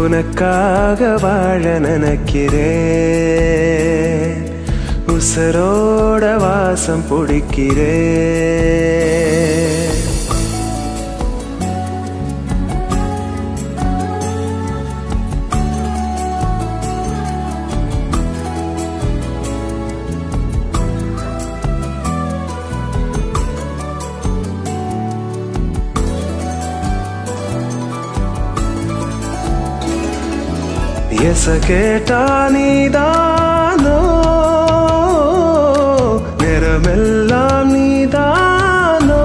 உனக்காக வாழ நினைக்கிறேன் உசரோட வாசம் பிடிக்கிறேன் எச கேட்டா நீதானோ நிறமெல்லாம் நீதானோ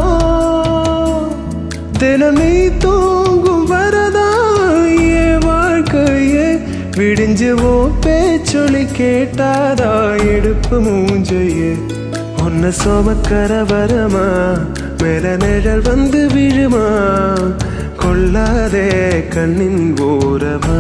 தினம் நீ தூங்கும் வரதா என் வாழ்க்கையே விடிஞ்சு ஓ பேச்சொலி கேட்டாதா எடுப்பு மூஞ்சையே உன்னை சோமக்கர வரமா மேல நிழல் வந்து விழுமா கொள்ளாதே கண்ணின் ஓரமா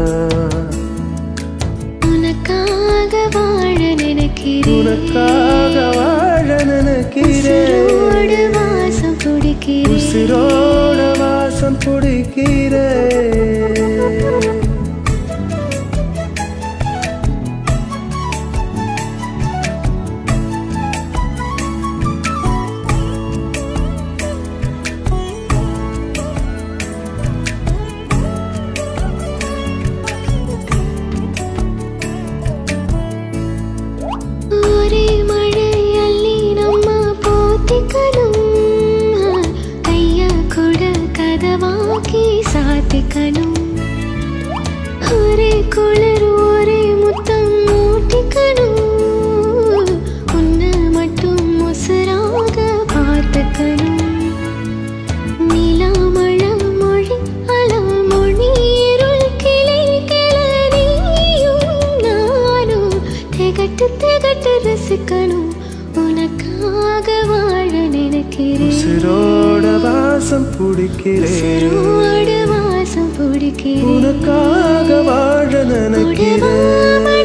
உனக்காக வாழ நினைக்கிறேன் உனக்காக வாழ நினைக்கிறேன் உசிரோடு வாசம் பிடிக்கிறேன் உசிரோட வாசம் பிடிக்கிறேன் ஒரே மழை அள்ளி நம்ம போத்திக்கணும் கைய கூட கதவாக்கி சாத்திக்கணும் ஒரே குளிர் ஒரே முத்தம் மூட்டிக்கணும் உன்னை மட்டும் முசராக பார்த்துக்கணும் நிலாமழம் மொழி அலமொழி இருள் கிளை கிளறியும் நானும் திகட்டு திகட்டு ரசிக்கணும் உனக்காக வாழ நினைக்கிறேன் உசிரோட வாசம் பிடிக்கிறேன் உசிரோடு வாசம் பிடிக்கிறேன் உனக்காக வாழ நினைக்கிறேன் உடவாமழை